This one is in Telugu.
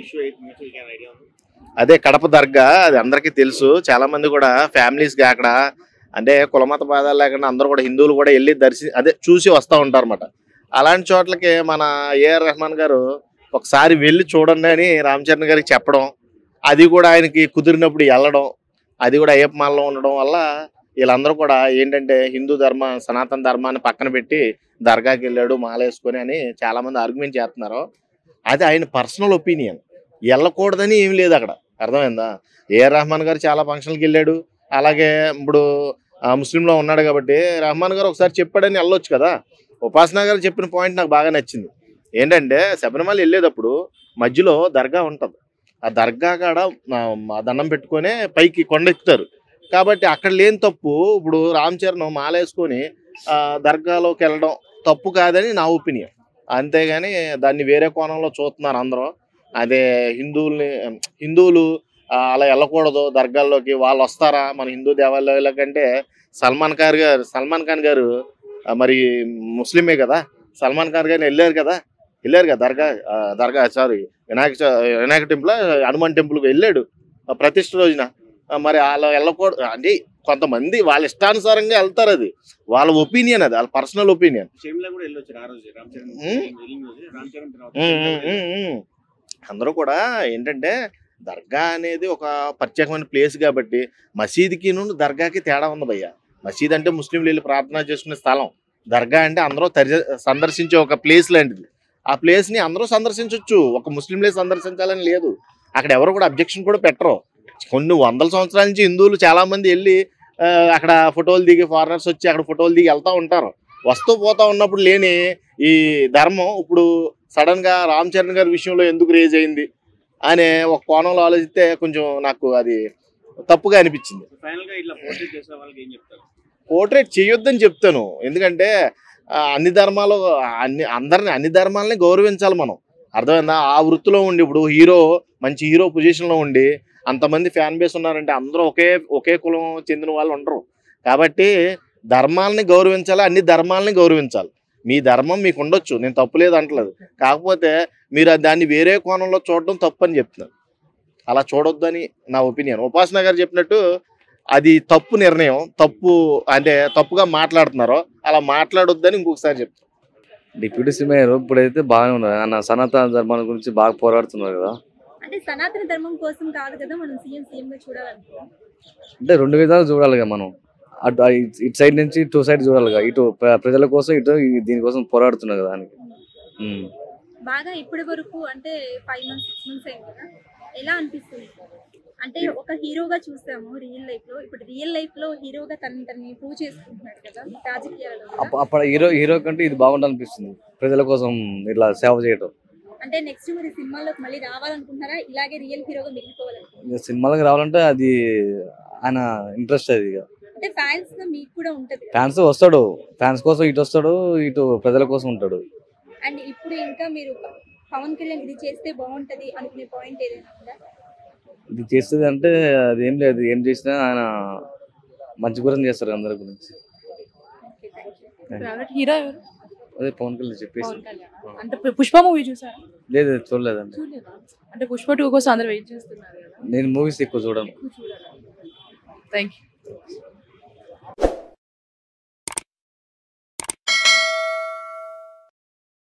ఇష్యూ అయితే మీకు ఐడియా ఉంది అదే కడప దర్గా అది అందరికీ తెలుసు చాలా మంది కూడా ఫ్యామిలీస్ గా అక్కడ అంటే కులమత బాధాలు లేకుండా అందరూ కూడా హిందువులు కూడా వెళ్ళి దర్శి అదే చూసి వస్తూ ఉంటారు అనమాట అలాంటి చోట్లకి మన ఏఆర్ రెహమాన్ గారు ఒకసారి వెళ్ళి చూడండి అని రామ్ చరణ్ గారికి చెప్పడం అది కూడా ఆయనకి కుదిరినప్పుడు వెళ్ళడం అది కూడా అయ్యప్ప మాలలో ఉండడం వల్ల వీళ్ళందరూ కూడా ఏంటంటే హిందూ ధర్మ సనాతన ధర్మాన్ని పక్కన పెట్టి దర్గాకి వెళ్ళాడు మాల వేసుకొని అని చాలా మంది ఆర్గ్యుమెంట్ చేస్తున్నారు అది ఆయన పర్సనల్ ఒపీనియన్ వెళ్ళకూడదని ఏం లేదు అక్కడ అర్థమైందా ఏఆర్ రెహమాన్ గారు చాలా ఫంక్షన్కి వెళ్ళాడు అలాగే ఇప్పుడు ఆ, ముస్లింలో ఉన్నాడు కాబట్టి రెహమాన్ గారు ఒకసారి చెప్పాడని వెళ్ళొచ్చు కదా ఉపాసన గారు చెప్పిన పాయింట్ నాకు బాగా నచ్చింది ఏంటంటే శబరిమల వెళ్ళేటప్పుడు మధ్యలో దర్గా ఉంటుంది ఆ దర్గా కాడ ఆ, ఆ దండం పెట్టుకొని పైకి కొండెక్కుతారు కాబట్టి అక్కడ లేని తప్పు ఇప్పుడు రామ్ చరణ్ మాల వేసుకొని ఆ, దర్గాలోకి వెళ్ళడం తప్పు కాదని నా ఒపీనియన్ అంతేగాని దాన్ని వేరే కోణంలో చూస్తున్నారు అందరూ అదే హిందువుల్ని హిందువులు ఆ, అలా వెళ్ళకూడదు దర్గాల్లోకి వాళ్ళు వస్తారా మన హిందూ దేవాలయాల కంటే సల్మాన్ ఖాన్ గారు సల్మాన్ ఖాన్ గారు ఆ, మరి ముస్లిమే కదా సల్మాన్ ఖాన్ గారు వెళ్ళారు కదా వెళ్ళారు కదా దర్గా ఆ, దర్గా సారీ వినాయక చ- వినాయక టెంపుల్ హనుమాన్ టెంపుల్కి వెళ్ళాడు ఆ, ప్రతిష్ఠ రోజున ఆ, మరి అలా వెళ్ళకూడదు అంటే కొంతమంది వాళ్ళ ఇష్టానుసారంగా వెళ్తారు అది వాళ్ళ ఒపీనియన్ అది వాళ్ళ పర్సనల్ ఒపీనియన్ షర్మిల కూడా వెళ్ళొచ్చారు ఆ రోజు రామ్ చరణ్ ఉమ్. వెళ్ళిన రోజు రామ్ చరణ్ తర్వాత ఉమ్, ఉమ్, ఉమ్, ఉమ్. అందరూ కూడా ఏంటంటే దర్గా అనేది ఒక ప్రత్యేకమైన ప్లేస్ కాబట్టి మసీదుకి నుండి దర్గాకి తేడా ఉంది భయ్య మసీద్ అంటే ముస్లింలు వెళ్ళి ప్రార్థన చేసుకునే స్థలం దర్గా అంటే అందరూ తరి- సందర్శించే ఒక ప్లేస్ లాంటిది ఆ ప్లేస్ ని అందరూ సందర్శించవచ్చు ఒక ముస్లింలే సందర్శించాలని లేదు అక్కడ ఎవరు కూడా అబ్జెక్షన్ కూడా పెట్టరు కొన్ని వందల సంవత్సరాల నుంచి హిందువులు చాలా మంది వెళ్ళి ఆ, అక్కడ ఫోటోలు దిగి ఫారినర్స్ వచ్చి అక్కడ ఫోటోలు దిగి వెళ్తా ఉంటారు వస్తూ పోతా ఉన్నప్పుడు లేని ఈ ధర్మం ఇప్పుడు సడన్ గా రామ్ చరణ్ గారి విషయంలో ఎందుకు రేజ్ అయింది అనే ఒక కోణంలో ఆలోచిస్తే కొంచెం నాకు అది తప్పుగా అనిపించింది ఫైనల్ గా ఇట్లా పోర్ట్రేట్ చేసిన వాళ్ళకి ఏం చెప్తారు పోర్ట్రేట్ చేయొద్దని చెప్తాను ఎందుకంటే ఆ, అన్ని ధర్మాలు అన్ని అందరిని అన్ని ధర్మాలని గౌరవించాలి మనం అర్థమైందా ఆ వృత్తిలో ఉండి ఇప్పుడు హీరో మంచి హీరో పొజిషన్లో ఉండి అంతమంది ఫ్యాన్ బేస్ ఉన్నారంటే అందరూ ఒకే ఒకే కులం చెందిన వాళ్ళు ఉండరు కాబట్టి ధర్మాలని గౌరవించాలి అన్ని ధర్మాలని గౌరవించాలి మీ ధర్మం మీకు ఉండొచ్చు నేను తప్పులేదు అంటలేదు కాకపోతే మీరు ఆ దాన్ని వేరే కోణంలో చూడడం తప్పు అని చెప్తున్నాను అలా చూడొద్దని నా ఒపీనియన్ ఉపాసన గారు చెప్పినట్టు అది తప్పు నిర్ణయం తప్పు అంటే తప్పుగా మాట్లాడుతున్నారో అలా మాట్లాడొద్దని ఇంకొకసారి చెప్తాను డిప్యూటీ సీఎం అయ్యారు ఇప్పుడైతే బాగానే ఉన్నారు ఆయన సనాతన ధర్మాల గురించి బాగా పోరాడుతున్నారు కదా అంటే సనాతన ధర్మం కోసం కాదు కదా మనం సీఎం సీఎం గా చూడాలనుకుంటున్నాం అంటే రెండు విధాలు చూడాలిగా మనం అటు ఆ ఇటు ఇటు సైడ్ నుంచి టూ సైడ్ చూడాలిగా ఇటు ప్ర- ప్రజల కోసం ఇటు ఈ దీనికోసం పోరాడుతున్నారు కదా దానికి ఉమ్. బాగా ఇప్పటి వరకు అంటే ఫైవ్ మంత్స్ సిక్స్ మంత్స్ అయింది కదా ఎలా అనిపిస్తుంది అంటే ఒక హీరోగా చూసాము రియల్ లైఫ్ లో ఇప్పుడు రియల్ లైఫ్ లో హీరోగా తన తనని ప్రూవ్ చేసుకుంటున్నాడు కదా రాజకీయాలలో కూడా. అప్ప- అప్పుడు హీరో హీరో కంటే ఇది బాగుండాలనిపిస్తుంది ప్రజల కోసం ఇట్లా సేవ చేయటం అంటే నెక్స్ట్ మరి సినిమాలోకి మళ్ళీ రావాలనుకుంటున్నారా ఇలాగే రియల్ హీరోగా మిగిలిపోవాలనుకుంటున్నారా ఇక సినిమాలకు రావాలంటే అది ఆయన ఇంట్రెస్ట్ అది ఇక అంటే ఫ్యాన్స్ గా మీకు కూడా ఉంటది కదా. ఫ్యాన్స్ వస్తాడు ఫ్యాన్స్ కోసం ఇటు వస్తాడు ఇటు ప్రజల కోసం ఉంటాడు అండ్ ఇప్పుడు ఇంకా మీరు పవన్ కళ్యాణ్ ఇది చేస్తే బాగుంటది అనుకునే పాయింట్ ఏదైనా ఉందా ఇది చేస్తుంది అంటే అది ఏం లేదు ఏం చేసినా ఆయన మంచి గురం చేస్తారు అందరి గురించి okay thank you favourite hero ఎవరు అదే పవన్ కళ్యాణ్ చెప్పేసి పవన్ కళ్యాణ్ అంటే పు- పుష్ప మూవీ చూసారా లేదు లేదు, చూడలేదండి చూడలేదా అంటే పుష్ప టూ కోసం అందరు వెయిట్ చేస్తున్నారు కదా నేను మూవీస్ ఎక్కువ చూడను చూడాలి థ్యాంక్ యూ